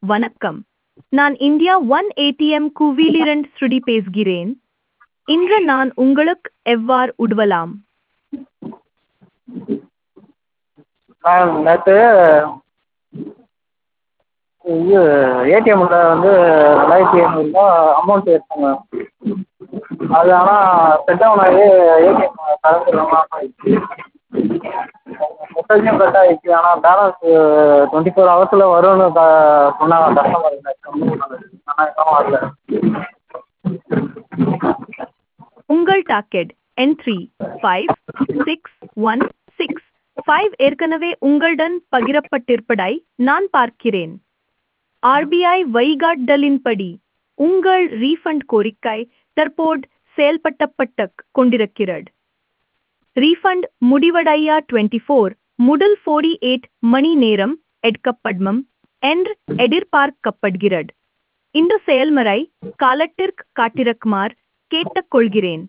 வணக்கம் நான் India one ATM குவிலிரண்ட் ஸ்ருதி பேசுகிறேன் இன்று நான் உங்களுக்கு எவ்வாறு உதவலாம் மேம் நேற்று இது ஏடிஎம்மில் வந்து ரெண்டாயிரத்தி ஐநூறுரூபா அமௌண்ட் எடுத்தேங்க அது ஆனால் செட் டவுன் ஆகி ஏடிஎம் திறந்துடாம ஆஃப் ஆகிடுச்சு மெசேஜும் கட் ஆகிடுச்சு ஆனால் பேலன்ஸு டுவெண்ட்டி ஃபோர் ஹவர்ஸில் வரும்னு க சொன்னாங்க கஸ்டமர் ஆனால் இன்னும் வரல உங்கள் டாக்கெட் என் three five six one six five ஏற்கனவே உங்களுடன் பகிரப்பட்டிருப்பதை நான் பார்க்கிறேன் ஆர்பிஐ வழிகாட்டுதலின்படி உங்கள் ரீஃபண்ட் கோரிக்கை தற்போது செயல்படுத்தப்பட்டு கொண்டிருக்கிறது ரீஃபண்ட் முடிவடைய டுவெண்ட்டி ஃபோர் முதல் ஃபோர்டி எயிட் மணி நேரம் எடுக்கப்படும் என்று எதிர்பார்க்கப்படுகிறது இந்த செயல்முறை காலத்திற்கு காட்டிருக்குமாறு கேட்டுக்கொள்கிறேன்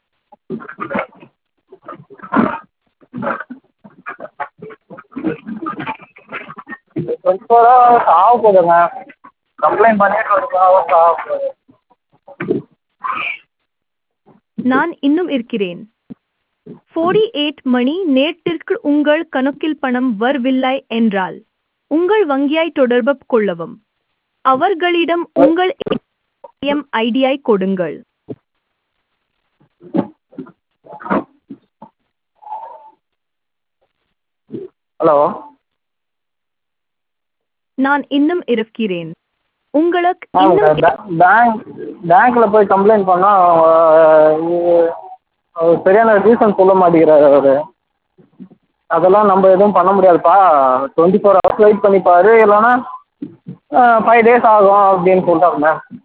டுவெண்ட்டி ஃபோர் ஹவர்ஸ் ஆக போகுதுங்க கம்ப்ளைண்ட் பண்ணி டுவெண்ட்டி ஃபோர் ஹவர்ஸ் ஆக போகுது நான் இன்னும் இருக்கிறேன் ஃபோர்டி எயிட் மணி நேரத்திற்கு உங்கள் கணக்கில் பணம் வரவில்லை என்றால் உங்கள் வங்கியை தொடர்பு கொள்ளவும் அவர்களிடம் உங்கள் ஏடிஎம் ஐடியை கொடுங்கள் ஹலோ நான் இன்னும் இருக்கிறேன் உங்களுக்கு மேம் இன்னும் பேங்க் பேங்க்கில் போய் கம்ப்ளைண்ட் பண்ணால் அவர் சரியான ரீசன் சொல்ல மாட்டேங்கிறாரு அவர் அதெல்லாம் நம்ம எதுவும் பண்ண முடியாதுப்பா டுவெண்ட்டி ஃபோர் ஹவர்ஸ் வெயிட் பண்ணி பாரு இல்லைன்னா ஃபைவ் டேஸ் ஆகும் அப்படின்னு சொல்லிட்டாங்க மேம்